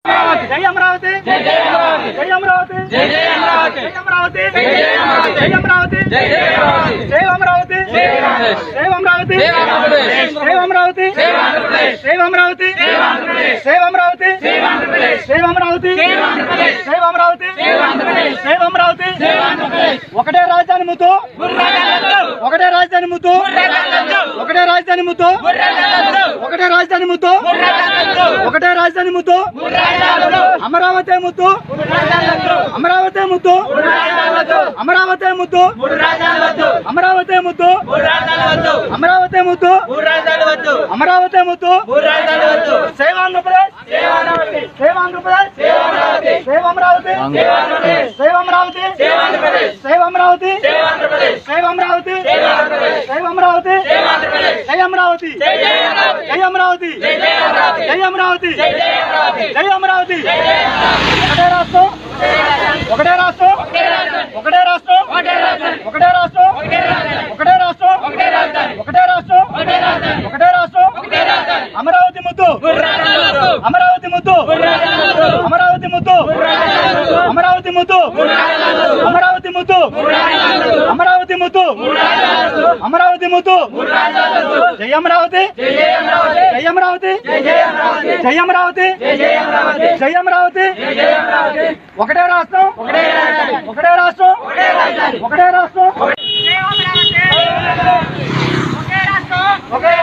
జై అమరావతి జై అమరావతి జై అమరావతి జై అమరావతి జై అమరావతి జై అమరావతి జై అమరావతి జై అమరావతి జై అమరావతి జై అమరావతి జై అమరావతి జై అమరావతి జై అమరావతి ఒకటే రాజధాని ముద్దు ఒకటే రాజధాని ముద్దు ఒకటే రాజధాని ముద్దు ఒకటే రాజధాని ముద్దు ఒకటే రాజధాని ముద్దు అమరావతి ముద్దు అమరావతి ముద్దు అమరావతి ముద్దు అమరావతి ముద్దు అమరావతి ముద్దు అమరావతి ముద్దు సేవ ఆంధ్రప్రదేశ్ సేవ ఆంధ్రప్రదేశ్ సేవ అమరావతి సేవ అమరావతి సేవ అమరావతి సేవ అమరావతి సేవ అమరావతి జై అమరావతి జై అమరావతి జై అమరావతి జై అమరావతి ఒకటే రాష్ట్రం ఒకటే రాష్ట్రం ఒకటే రాష్ట్రం ఒకటే రాష్ట్రం ఒకటే రాష్ట్రం ఒకటే రాష్ట్రం ఒకటే రాష్ట్రం అమరావతి ముద్దు అమరావతి ముద్దు అమరావతి ముద్దు అమరావతి ముద్దు అమరావతి ముద్దు అమరావతి ముద్దు అమరావతి ముద్దు జై అమరావతి జై అమరావతి జై అమరావతి జై అమరావతి ఒకటే రాష్ట్రం ఒకటే రాష్ట్రం ఒకటే రాష్ట్రం ఒకే